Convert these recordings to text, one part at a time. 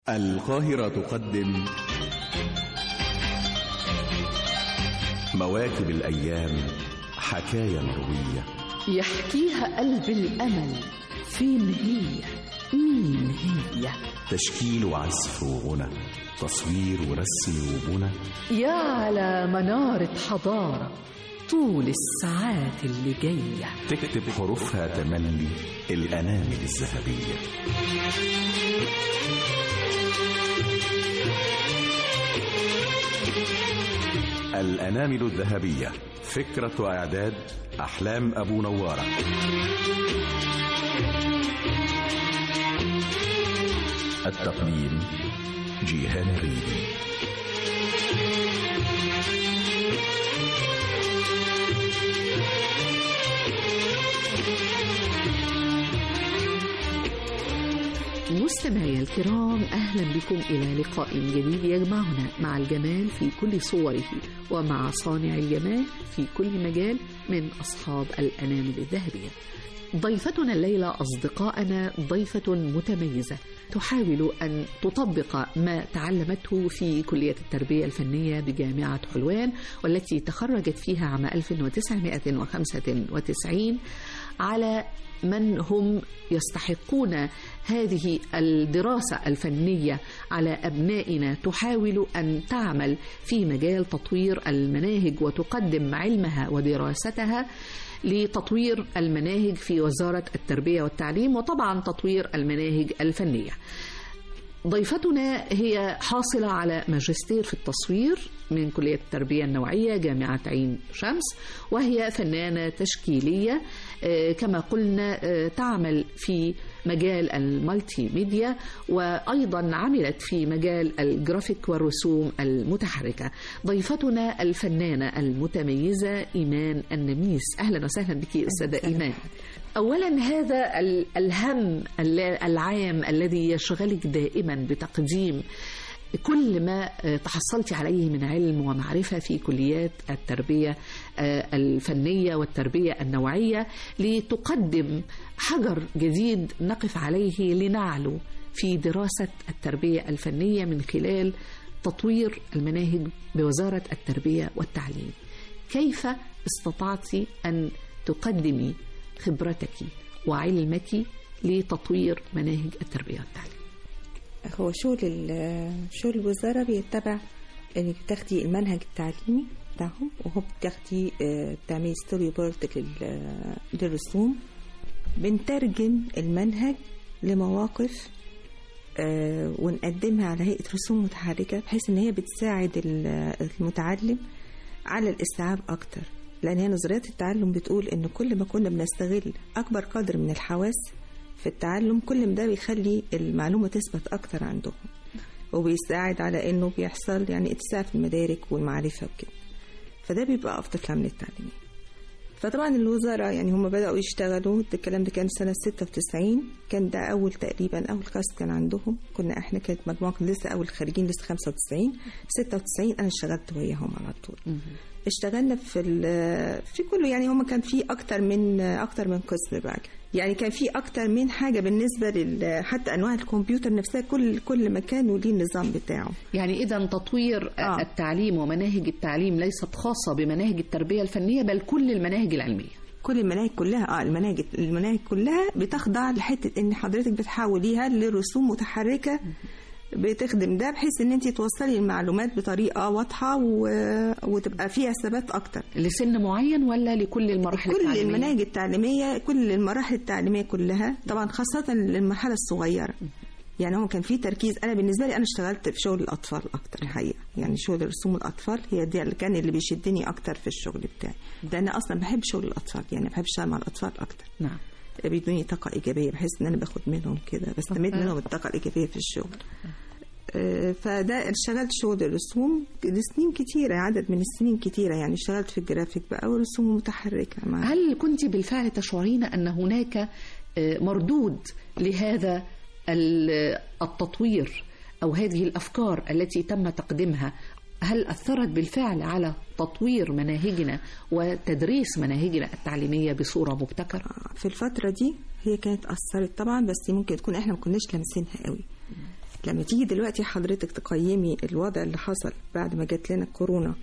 القاهرة تقدم مواكب الأيام حكاية مروية يحكيها قلب الأمل فين هي مين هي تشكيل وعزف وغنى تصوير ورسم وبنى يا على منارة حضارة طول الساعات اللي جاية تكتب حروفها تملي الأنامل الذهبية الأنامل الذهبية فكرة وإعداد أحلام أبو نوارة التقديم جيهان الريدي مستمعي الكرام أهلا بكم إلى لقاء جديد يجمعنا مع الجمال في كل صوره ومع صانع الجمال في كل مجال من أصحاب الأنامل الذهبية ضيفتنا الليلة أصدقائنا ضيفة متميزة تحاول أن تطبق ما تعلمته في كلية التربية الفنية بجامعة حلوان والتي تخرجت فيها عام 1995 على من هم يستحقون هذه الدراسة الفنية على أبنائنا تحاول أن تعمل في مجال تطوير المناهج وتقدم علمها ودراستها لتطوير المناهج في وزارة التربية والتعليم وطبعا تطوير المناهج الفنية ضيفتنا هي حاصلة على ماجستير في التصوير من كلية التربية النوعية جامعة عين شمس وهي فنانة تشكيلية كما قلنا تعمل في مجال المالتي ميديا وأيضا عملت في مجال الجرافيك والرسوم المتحركة ضيفتنا الفنانة المتميزة إيمان النميس أهلا وسهلا بك أستاذة إيمان أولا هذا الهم العام الذي يشغلك دائما بتقديم كل ما تحصلت عليه من علم ومعرفة في كليات التربية الفنية والتربية النوعية لتقدم حجر جديد نقف عليه لنعلو في دراسة التربية الفنية من خلال تطوير المناهج بوزارة التربية والتعليم كيف استطعت أن تقدمي خبرتك وعلمك لتطوير مناهج التربية والتعليم هو شغل شغل الوزارة بيتبع انك تاخدي المنهج التعليمي بتاعهم وهو بتاخدي بتعملي ستوري بورد للرسوم بنترجم المنهج لمواقف ونقدمها على هيئة رسوم متحركة بحيث ان هي بتساعد المتعلم على الاستيعاب اكتر لان هي نظريات التعلم بتقول ان كل ما كنا بنستغل اكبر قدر من الحواس في التعلم كل ما ده بيخلي المعلومة تثبت أكتر عندهم وبيساعد على إنه بيحصل يعني اتساع في المدارك والمعرفة وكده فده بيبقى أفضل في العملية التعليمية فطبعا الوزارة يعني هم بدأوا يشتغلوا الكلام ده كان سنة 96 كان ده أول تقريبا أول كاست كان عندهم كنا إحنا كانت مجموعة كنا لسه أول خارجين لسه 95 96 أنا اشتغلت وياهم على طول اشتغلنا في في كله يعني هم كان في اكتر من اكتر من قسم بقى يعني كان في اكتر من حاجه بالنسبه لل حتى انواع الكمبيوتر نفسها كل كل مكان وليه النظام بتاعه يعني اذا تطوير آه. التعليم ومناهج التعليم ليست خاصه بمناهج التربيه الفنيه بل كل المناهج العلميه كل المناهج كلها اه المناهج المناهج كلها بتخضع لحته ان حضرتك بتحوليها لرسوم متحركه بتخدم ده بحيث ان انت توصلي المعلومات بطريقه واضحه و... وتبقى فيها ثبات اكتر لسن معين ولا لكل المراحل كل التعليمية؟ المناهج التعليميه كل المراحل التعليميه كلها طبعا خاصه للمرحله الصغيره يعني هو كان في تركيز انا بالنسبه لي انا اشتغلت في شغل الاطفال اكتر الحقيقه يعني شغل رسوم الاطفال هي دي اللي كان اللي بيشدني اكتر في الشغل بتاعي لان انا اصلا بحب شغل الاطفال يعني بحب اشتغل مع الاطفال اكتر نعم بيدوني طاقه ايجابيه بحس ان انا باخد منهم كده بستمد منهم الطاقه الايجابيه في الشغل فده اشتغلت شغل الرسوم لسنين كتيرة عدد من السنين كتيرة يعني اشتغلت في الجرافيك بقى ورسوم متحركة مع هل كنت بالفعل تشعرين أن هناك مردود لهذا التطوير أو هذه الأفكار التي تم تقديمها هل أثرت بالفعل على تطوير مناهجنا وتدريس مناهجنا التعليمية بصورة مبتكرة؟ في الفترة دي هي كانت أثرت طبعا بس ممكن تكون احنا ما كناش لامسينها قوي لما تيجي دلوقتي حضرتك تقيمي الوضع اللي حصل بعد ما جات لنا الكورونا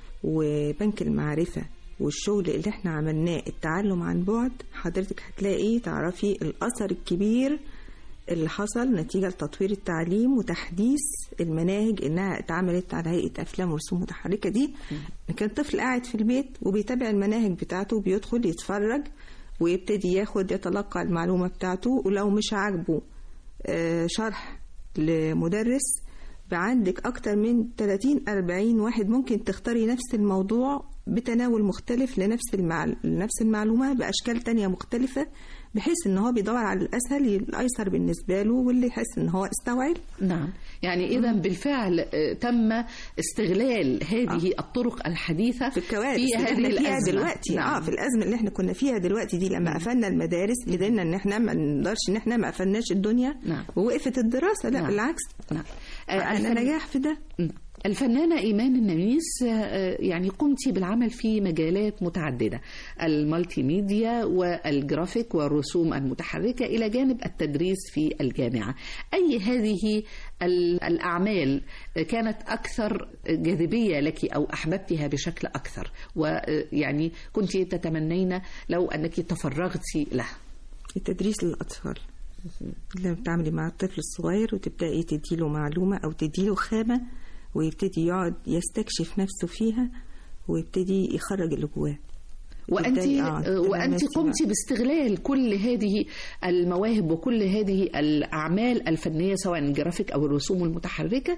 وبنك المعرفة والشغل اللي احنا عملناه التعلم عن بعد حضرتك هتلاقي تعرفي الأثر الكبير اللي حصل نتيجة لتطوير التعليم وتحديث المناهج إنها اتعملت على هيئة أفلام ورسوم متحركة دي إن كان طفل قاعد في البيت وبيتابع المناهج بتاعته وبيدخل يتفرج ويبتدي ياخد يتلقى المعلومة بتاعته ولو مش عاجبه آه، شرح لمدرس عندك أكتر من 30 40 واحد ممكن تختاري نفس الموضوع بتناول مختلف لنفس المعل... لنفس المعلومة بأشكال تانية مختلفة بحيث ان هو بيدور على الاسهل الايسر بالنسبه له واللي يحس ان هو استوعب نعم يعني إذا بالفعل آه، تم استغلال هذه الطرق الحديثة في الكوارث في اللي هذه احنا فيها الأزمة دلوقتي نعم. اه في الازمه اللي احنا كنا فيها دلوقتي دي لما قفلنا المدارس قدرنا ان احنا ما نقدرش ان احنا ما قفلناش الدنيا نعم. ووقفت الدراسه لا نعم. بالعكس نعم. آه، انا الفن- نجاح في ده الفنانة إيمان النميس آه، يعني قمت بالعمل في مجالات متعددة المالتي ميديا والجرافيك والرسوم المتحركة إلى جانب التدريس في الجامعة أي هذه ال- الأعمال كانت أكثر جاذبية لك أو أحببتها بشكل أكثر ويعني كنت تتمنين لو أنك تفرغت له التدريس للاطفال لما بتعملي مع الطفل الصغير وتبداي تديله معلومه او تديله خامه ويبتدي يقعد يستكشف نفسه فيها ويبتدي يخرج اللي جواه وأنت تبدأي- آه، تبقى وأنت ماشية قمت باستغلال كل هذه المواهب وكل هذه الأعمال الفنية سواء الجرافيك أو الرسوم المتحركة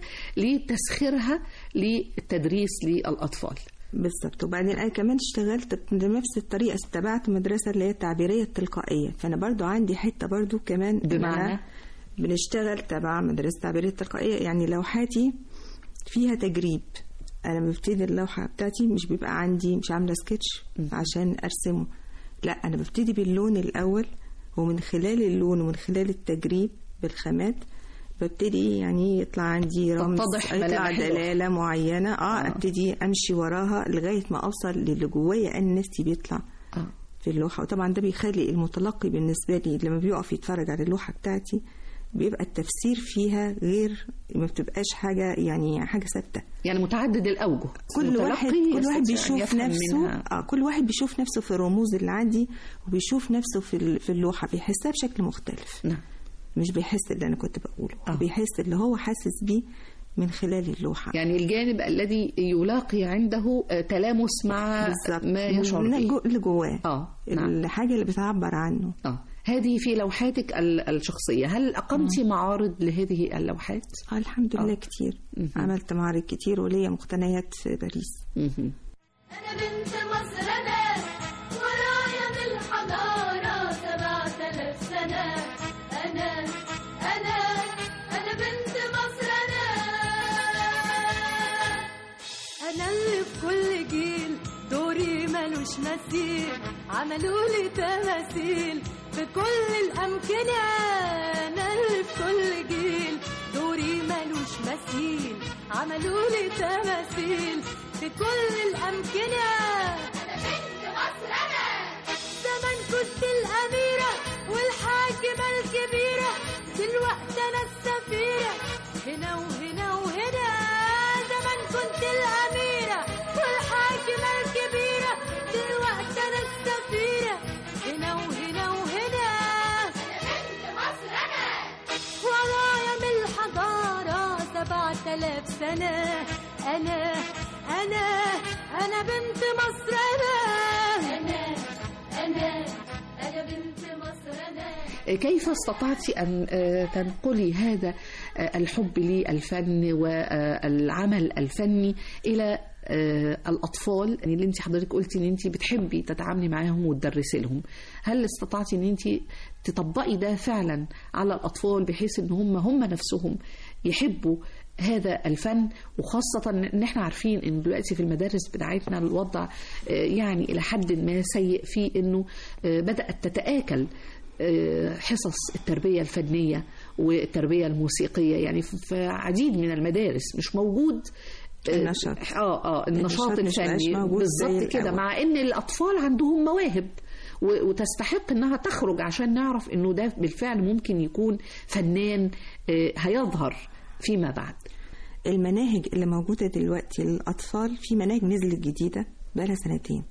لتسخيرها للتدريس للأطفال بالظبط وبعدين انا كمان اشتغلت بنفس الطريقه اتبعت مدرسه اللي هي التعبيريه التلقائيه فانا برضو عندي حته برضو كمان إن بمعنى؟ أنا بنشتغل تبع مدرسه التعبيريه التلقائيه يعني لوحاتي فيها تجريب انا ببتدي اللوحه بتاعتي مش بيبقى عندي مش عامله سكتش عشان ارسمه لا انا ببتدي باللون الاول ومن خلال اللون ومن خلال التجريب بالخامات ببتدي يعني يطلع عندي رمز تتضح يطلع ملامح اللوحة. دلاله معينه اه, آه. ابتدي امشي وراها لغايه ما اوصل للي جوايا انا نفسي بيطلع آه. في اللوحه وطبعا ده بيخلي المتلقي بالنسبه لي لما بيقف يتفرج على اللوحه بتاعتي بيبقى التفسير فيها غير ما بتبقاش حاجه يعني حاجه ثابته يعني متعدد الأوجه كل المتلقي واحد كل واحد يستطيع أن بيشوف يفهم نفسه منها. اه كل واحد بيشوف نفسه في الرموز اللي عندي وبيشوف نفسه في ال- في اللوحه بيحسها بشكل مختلف نعم مش بيحس اللي انا كنت بقوله آه. هو بيحس اللي هو حاسس بيه من خلال اللوحه يعني الجانب الذي يلاقي عنده آه، تلامس مع بالظبط ما يشعر من به الجو- اللي جواه اه نعم الحاجه اللي بتعبر عنه اه هذه في لوحاتك ال- الشخصية هل أقمت معارض لهذه اللوحات؟ آه الحمد لله آه. كتير مهم. عملت معارض كتير وليا مقتنيات في باريس مهم. أنا بنت مصر أنا ورايا من الحضارة سبعة آلاف سنة أنا أنا أنا بنت مصر أنا أنا اللي في كل جيل دوري ملوش مثيل عملوا لي تماثيل في كل الأمكنة أنا اللي في كل جيل دوري ملوش مثيل عملوا لي تماثيل في كل الأمكنة أنا بنت مصر أنا زمان كنت الأميرة والحاكمة الكبيرة دلوقتي أنا السفيرة هنا وهنا وهنا زمان كنت الأميرة والحاكمة الكبيرة دلوقتي أنا السفيرة هنا وهنا وهنا أنا بنت مصر أنا ورايا من الحضارة سبعة آلاف سنة أنا أنا أنا بنت مصر أنا أنا أنا أنا بنت مصر أنا كيف استطعت أن آه، تنقلي هذا آه، الحب للفن والعمل الفني إلى آه، الأطفال يعني اللي أنت حضرتك قلتي أن أنت بتحبي تتعاملي معاهم وتدرسي لهم هل استطعتي أن أنت تطبقي ده فعلا على الأطفال بحيث أن هم هم نفسهم يحبوا هذا الفن وخاصة ان احنا عارفين ان دلوقتي في المدارس بتاعتنا الوضع آه، يعني الى حد ما سيء في انه آه، بدأت تتآكل آه، حصص التربية الفنية والتربية الموسيقية يعني في في عديد من المدارس مش موجود آه، النشاط. اه اه النشاط النشاط مش بقاش الفني موجود زي بالظبط كده الأول. مع ان الاطفال عندهم مواهب و- وتستحق انها تخرج عشان نعرف انه ده بالفعل ممكن يكون فنان آه، هيظهر فيما بعد المناهج اللي موجودة دلوقتي للأطفال في مناهج نزلت جديدة بقالها سنتين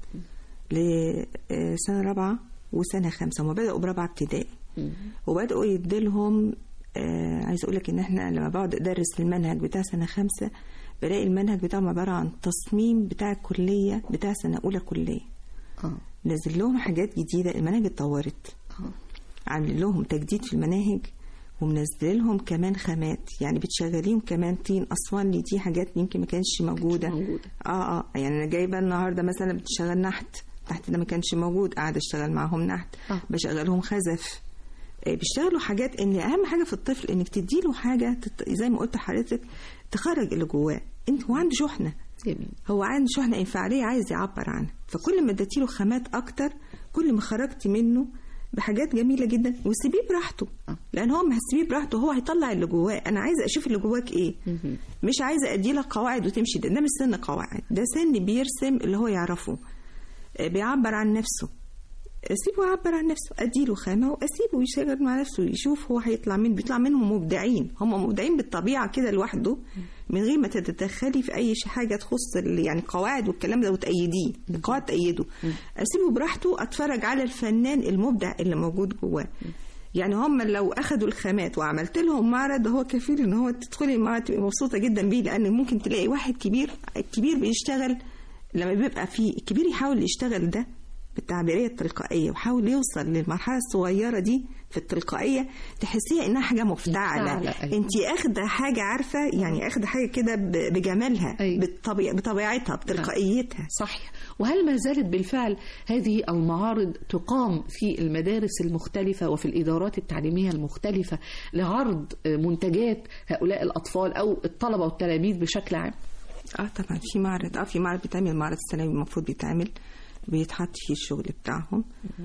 لسنة رابعة وسنة خمسة هما بدأوا برابعة ابتدائي وبدأوا يديلهم آه عايز أقول لك إن إحنا لما بقعد أدرس المنهج بتاع سنة خمسة بلاقي المنهج بتاعهم عبارة عن تصميم بتاع الكلية بتاع سنة أولى كلية اه نزل لهم حاجات جديدة المناهج اتطورت آه. عامل لهم تجديد في المناهج ومنزل لهم كمان خامات يعني بتشغليهم كمان طين اسوان دي حاجات يمكن ما كانش موجوده موجودة. اه اه يعني انا جايبه النهارده مثلا بتشغل نحت نحت ده ما كانش موجود قاعده اشتغل معاهم نحت آه. بشغلهم خزف آه، بيشتغلوا حاجات ان اهم حاجه في الطفل انك تديله حاجه تت... زي ما قلت لحضرتك تخرج اللي جواه انت هو عنده شحنه جميل هو عنده شحنة انفعالية عايز يعبر عنها فكل ما اديتيله خامات أكتر كل ما خرجتي منه بحاجات جميلة جدا وسيبيه براحته آه. لأن هو ما هتسيبيه براحته هو هيطلع اللي جواه أنا عايزة أشوف اللي جواك إيه مش عايزة أديلك قواعد وتمشي ده, ده مش سن قواعد ده سن بيرسم اللي هو يعرفه آه، بيعبر عن نفسه اسيبه يعبر عن نفسه اديله خامه واسيبه يشتغل مع نفسه يشوف هو هيطلع من بيطلع منهم مبدعين هم مبدعين بالطبيعه كده لوحده من غير ما تتدخلي في اي شي- حاجه تخص ال- يعني قواعد والكلام ده وتأيديه القواعد تأيده اسيبه براحته اتفرج على الفنان المبدع اللي موجود جواه يعني هم لو اخدوا الخامات وعملت لهم معرض هو كفيل ان هو تدخلي المعرض تبقي مبسوطه جدا بيه لان ممكن تلاقي واحد كبير الكبير بيشتغل لما بيبقى فيه الكبير يحاول يشتغل ده بالتعبيريه التلقائيه وحاول يوصل للمرحله الصغيره دي في التلقائيه تحسيها انها حاجه مفتعله مفتعلة، أيوة. انت اخده حاجه عارفه يعني اخده حاجه كده ب- بجمالها أيوة. بالطبيعة بطبيعتها بتلقائيتها صحيح وهل ما زالت بالفعل هذه المعارض تقام في المدارس المختلفة وفي الإدارات التعليمية المختلفة لعرض منتجات هؤلاء الأطفال أو الطلبة والتلاميذ بشكل عام اه طبعا في معرض اه في معرض بيتعمل معرض السنوي المفروض بيتعمل بيتحط فيه الشغل بتاعهم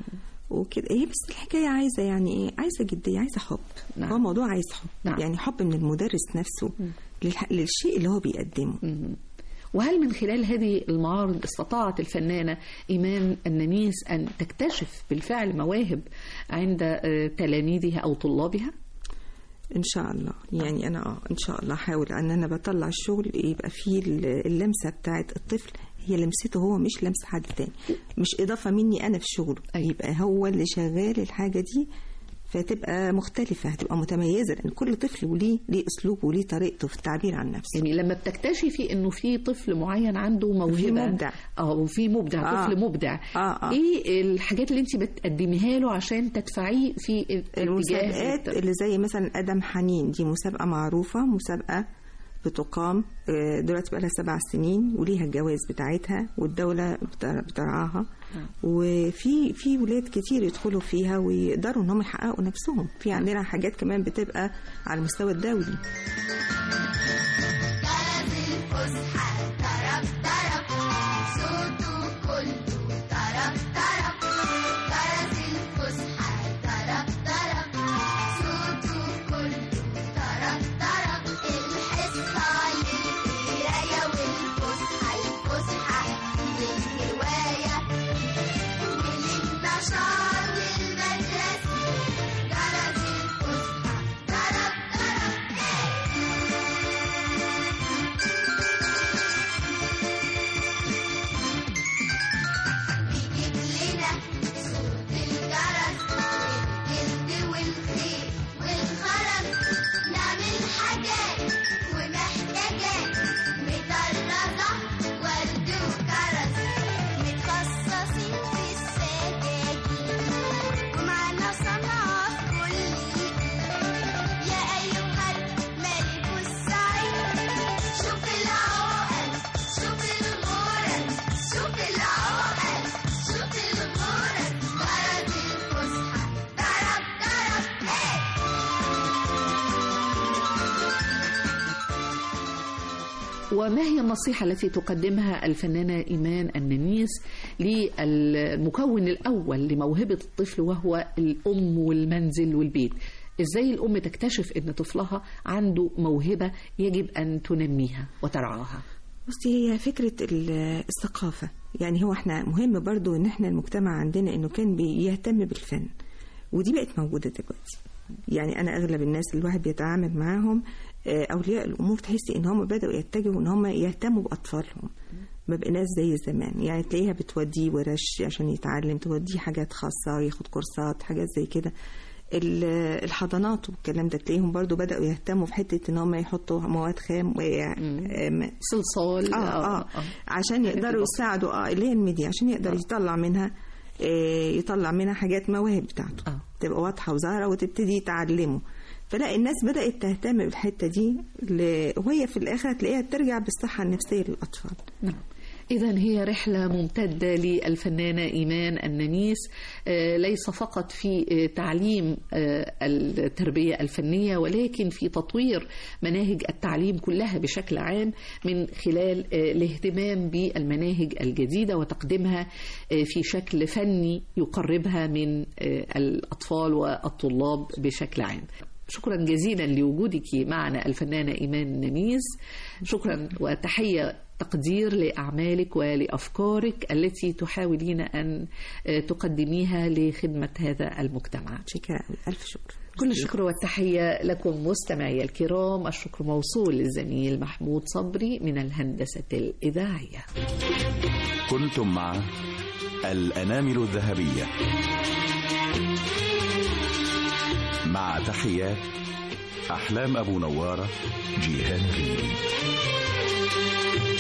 وكده هي بس الحكايه عايزه يعني ايه عايزه جديه عايزه حب نعم. هو موضوع عايز حب نعم. يعني حب من المدرس نفسه للح... للشيء اللي هو بيقدمه وهل من خلال هذه المعارض استطاعت الفنانة إيمان النميس أن تكتشف بالفعل مواهب عند آه، تلاميذها أو طلابها؟ ان شاء الله يعني انا اه ان شاء الله احاول ان انا بطلع الشغل يبقى فيه ال- اللمسه بتاعت الطفل هي لمسته هو مش لمسه حد تاني مش اضافه مني انا في شغله أيوة. يبقى هو اللي شغال الحاجه دي فتبقى مختلفة هتبقى متميزة لأن كل طفل وليه ليه أسلوبه وليه طريقته في التعبير عن نفسه يعني لما بتكتشفي انه في طفل معين عنده موهبه مبدع. اه وفي مبدع آه. طفل مبدع آه، آه. ايه الحاجات اللي انت بتقدميها له عشان تدفعيه في اتجاه المسابقات اللي زي مثلا ادم حنين دي مسابقه معروفه مسابقه بتقام آه، دلوقتي بقى لها سبع سنين وليها الجوائز بتاعتها والدوله بتر- بترعاها وفي في ولاد كتير يدخلوا فيها ويقدروا ان هم يحققوا نفسهم في عندنا حاجات كمان بتبقى على المستوى الدولي وما هي النصيحة التي تقدمها الفنانة إيمان النميس للمكون الأول لموهبة الطفل وهو الأم والمنزل والبيت إزاي الأم تكتشف أن طفلها عنده موهبة يجب أن تنميها وترعاها بصي هي فكرة ال- الثقافة يعني هو احنا مهم برضو ان احنا المجتمع عندنا انه كان بيهتم بالفن ودي بقت موجودة دلوقتي يعني انا اغلب الناس اللي الواحد بيتعامل معاهم آه، اولياء الامور تحسي ان هم بداوا يتجهوا ان هم يهتموا باطفالهم ما بقيناش زي زمان يعني تلاقيها بتوديه ورش عشان يتعلم توديه حاجات خاصة ياخد كورسات حاجات زي كده ال- الحضانات والكلام ده تلاقيهم برضو بدأوا يهتموا في حتة ان هم يحطوا مواد خام و آم، صلصال آه, آه, عشان يقدروا يساعدوا اه اللي هي الميديا عشان يقدر يطلع منها آه يطلع منها حاجات مواهب بتاعته آه. تبقى واضحة وظاهرة وتبتدي تعلمه فلا الناس بدأت تهتم بالحتة دي ل- وهي في الآخر هتلاقيها ترجع بالصحة النفسية للأطفال نعم إذا هي رحلة ممتدة للفنانة إيمان النميس آه، ليس فقط في آه، تعليم آه، التربية الفنية ولكن في تطوير مناهج التعليم كلها بشكل عام من خلال آه، الاهتمام بالمناهج الجديدة وتقديمها آه، في شكل فني يقربها من آه، الأطفال والطلاب بشكل عام شكرا جزيلا لوجودك معنا الفنانة إيمان نميز شكرا وتحية تقدير لأعمالك ولأفكارك التي تحاولين أن آه، تقدميها لخدمة هذا المجتمع شكرا أوي. ألف شكر كل الشكر والتحية لكم مستمعي الكرام الشكر موصول للزميل محمود صبري من الهندسة الإذاعية كنتم مع الأنامل الذهبية مع تحيات أحلام أبو نوارة جيهان ريدي